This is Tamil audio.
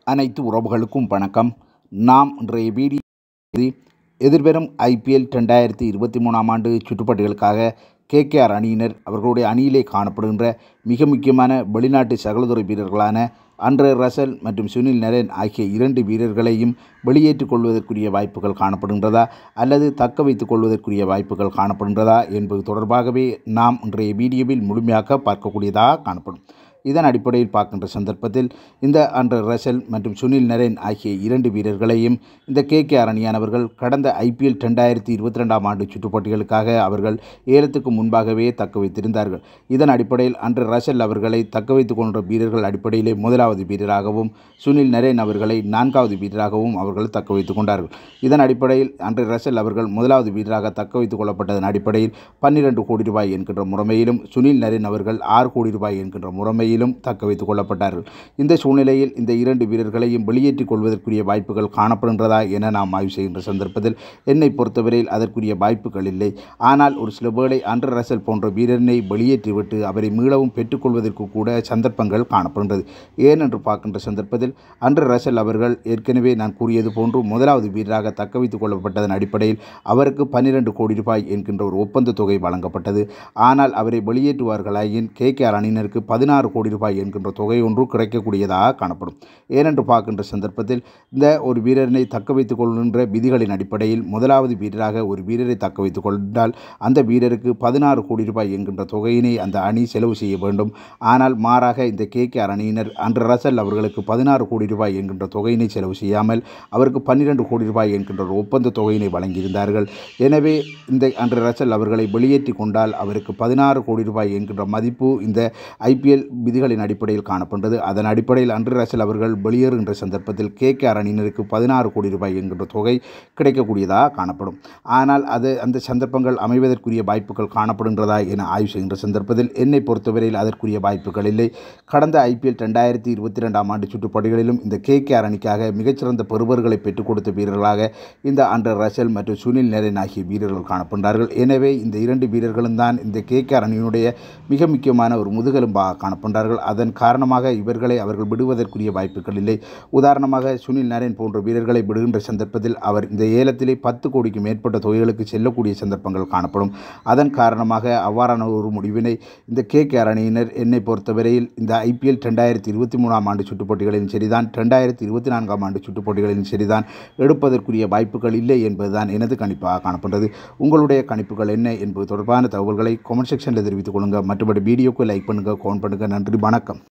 அனைத்து உறவுகளுக்கும் வணக்கம் நாம் இன்றைய வீடியோ எதிர்வரும் ஐபிஎல் ரெண்டாயிரத்தி இருபத்தி மூணாம் ஆண்டு சுற்றுப்பட்டிகளுக்காக கேகேஆர் அணியினர் அவர்களுடைய அணியிலே காணப்படுகின்ற மிக முக்கியமான வெளிநாட்டு சகலதுறை வீரர்களான அன்ரே ரசல் மற்றும் சுனில் நரேன் ஆகிய இரண்டு வீரர்களையும் வெளியேற்றிக் கொள்வதற்குரிய வாய்ப்புகள் காணப்படுகின்றதா அல்லது தக்க வைத்துக் கொள்வதற்குரிய வாய்ப்புகள் காணப்படுகின்றதா என்பது தொடர்பாகவே நாம் இன்றைய வீடியோவில் முழுமையாக பார்க்கக்கூடியதாக காணப்படும் இதன் அடிப்படையில் பார்க்கின்ற சந்தர்ப்பத்தில் இந்த அன்று ரசல் மற்றும் சுனில் நரேன் ஆகிய இரண்டு வீரர்களையும் இந்த கே கே அணியானவர்கள் கடந்த ஐபிஎல் ரெண்டாயிரத்தி இருபத்தி ரெண்டாம் ஆண்டு சுற்றுப்போட்டிகளுக்காக அவர்கள் ஏலத்துக்கு முன்பாகவே தக்க வைத்திருந்தார்கள் இதன் அடிப்படையில் அன்று ரசல் அவர்களை தக்க வைத்துக் கொண்ட வீரர்கள் அடிப்படையிலே முதலாவது வீரராகவும் சுனில் நரேன் அவர்களை நான்காவது வீரராகவும் அவர்கள் தக்க வைத்துக் கொண்டார்கள் இதன் அடிப்படையில் அன்று ரசல் அவர்கள் முதலாவது வீரராக தக்க வைத்துக் கொள்ளப்பட்டதன் அடிப்படையில் பன்னிரண்டு கோடி ரூபாய் என்கின்ற முறைமையிலும் சுனில் நரேன் அவர்கள் ஆறு கோடி ரூபாய் என்கின்ற முறைமையிலும் தக்க வைத்துக் கொள்ளப்பட்டார்கள் இந்த சூழ்நிலையில் இந்த இரண்டு வீரர்களையும் வெளியேற்றிக் கொள்வதற்குரிய வாய்ப்புகள் காணப்படுகின்றதா என நாம் ஆய்வு செய்கின்ற சந்தர்ப்பத்தில் என்னை பொறுத்தவரையில் அதற்குரிய வாய்ப்புகள் இல்லை ஆனால் ஒரு சில வேளை அன்று ரசல் போன்ற வீரனை வெளியேற்றிவிட்டு அவரை மீளவும் பெற்றுக்கொள்வதற்கு கூட சந்தர்ப்பங்கள் காணப்படுகின்றது ஏனென்று பார்க்கின்ற சந்தர்ப்பத்தில் அன்று ரசல் அவர்கள் ஏற்கனவே நான் கூறியது போன்று முதலாவது வீரராக தக்க வைத்துக் கொள்ளப்பட்டதன் அடிப்படையில் அவருக்கு பன்னிரண்டு கோடி ரூபாய் என்கின்ற ஒரு ஒப்பந்த தொகை வழங்கப்பட்டது ஆனால் அவரை வெளியேற்றுவார்களாயின் கே கே ஆர் அணியினருக்கு பதினாறு கோடி ரூபாய் என்கின்ற தொகை ஒன்று கிடைக்கக்கூடியதாக காணப்படும் ஏனென்று பார்க்கின்ற சந்தர்ப்பத்தில் இந்த ஒரு வீரரினை தக்க வைத்துக் கொள்கின்ற விதிகளின் அடிப்படையில் முதலாவது வீரராக ஒரு வீரரை தக்க வைத்துக் கொண்டால் அந்த வீரருக்கு பதினாறு கோடி ரூபாய் என்கின்ற தொகையினை அந்த அணி செலவு செய்ய வேண்டும் ஆனால் மாறாக இந்த கே கே ஆர் அணியினர் அன்று ரசல் அவர்களுக்கு பதினாறு கோடி ரூபாய் என்கின்ற தொகையினை செலவு செய்யாமல் அவருக்கு பன்னிரண்டு கோடி ரூபாய் என்கின்ற ஒரு ஒப்பந்த தொகையினை வழங்கியிருந்தார்கள் எனவே இந்த அன்று ரசல் அவர்களை வெளியேற்றி கொண்டால் அவருக்கு பதினாறு கோடி ரூபாய் என்கின்ற மதிப்பு இந்த ஐபிஎல் விதிகளின் அடிப்படையில் காணப்படுகிறது அதன் அடிப்படையில் அன்று ரசல் அவர்கள் வெளியேறுகின்ற சந்தர்ப்பத்தில் கே கே ஆர் அணியினருக்கு பதினாறு கோடி ரூபாய் என்கின்ற தொகை கிடைக்கக்கூடியதாக காணப்படும் ஆனால் அது அந்த சந்தர்ப்பங்கள் அமைவதற்குரிய வாய்ப்புகள் காணப்படுகின்றதா என ஆய்வு செய்கின்ற சந்தர்ப்பத்தில் என்னை பொறுத்தவரையில் அதற்குரிய வாய்ப்புகள் இல்லை கடந்த ஐபிஎல் ரெண்டாயிரத்தி இருபத்தி ரெண்டாம் ஆண்டு சுற்றுப்படிகளிலும் இந்த கே கே ஆர் அணிக்காக மிகச்சிறந்த பெறுவர்களை பெற்றுக் கொடுத்த வீரர்களாக இந்த அண்டர் ரசல் மற்றும் சுனில் நரேன் ஆகிய வீரர்கள் காணப்படுகிறார்கள் எனவே இந்த இரண்டு வீரர்களும் தான் இந்த கே கே ஆர் அணியினுடைய மிக முக்கியமான ஒரு முதுகெலும்பாக காணப்படுகிறார்கள் அதன் காரணமாக இவர்களை அவர்கள் விடுவதற்குரிய வாய்ப்புகள் இல்லை உதாரணமாக சுனில் நரேன் போன்ற வீரர்களை விடுகின்ற சந்தர்ப்பத்தில் அவர் இந்த ஏலத்திலே பத்து கோடிக்கு மேற்பட்ட தொகைகளுக்கு செல்லக்கூடிய சந்தர்ப்பங்கள் காணப்படும் அதன் காரணமாக அவ்வாறான ஒரு முடிவினை இந்த கே கே ஆர் அணியினர் என்னை பொறுத்தவரையில் இந்த ஐபிஎல் ரெண்டாயிரத்தி இருபத்தி மூணாம் ஆண்டு சுற்றுப்போட்டிகளிலும் சரிதான் ரெண்டாயிரத்தி இருபத்தி நான்காம் ஆண்டு சுற்றுப்போட்டிகளிலும் சரிதான் எடுப்பதற்குரிய வாய்ப்புகள் இல்லை என்பதுதான் எனது கணிப்பாக காணப்படுகிறது உங்களுடைய கணிப்புகள் என்ன என்பது தொடர்பான தகவல்களை கமெண்ட் செக்ஷனில் தெரிவித்துக் கொள்ளுங்கள் மற்றபடி வீடியோக்கு லைக் பண்ணுங்கள் கமெண்ட் பண்ணுங்கள் நன்றி வணக்கம்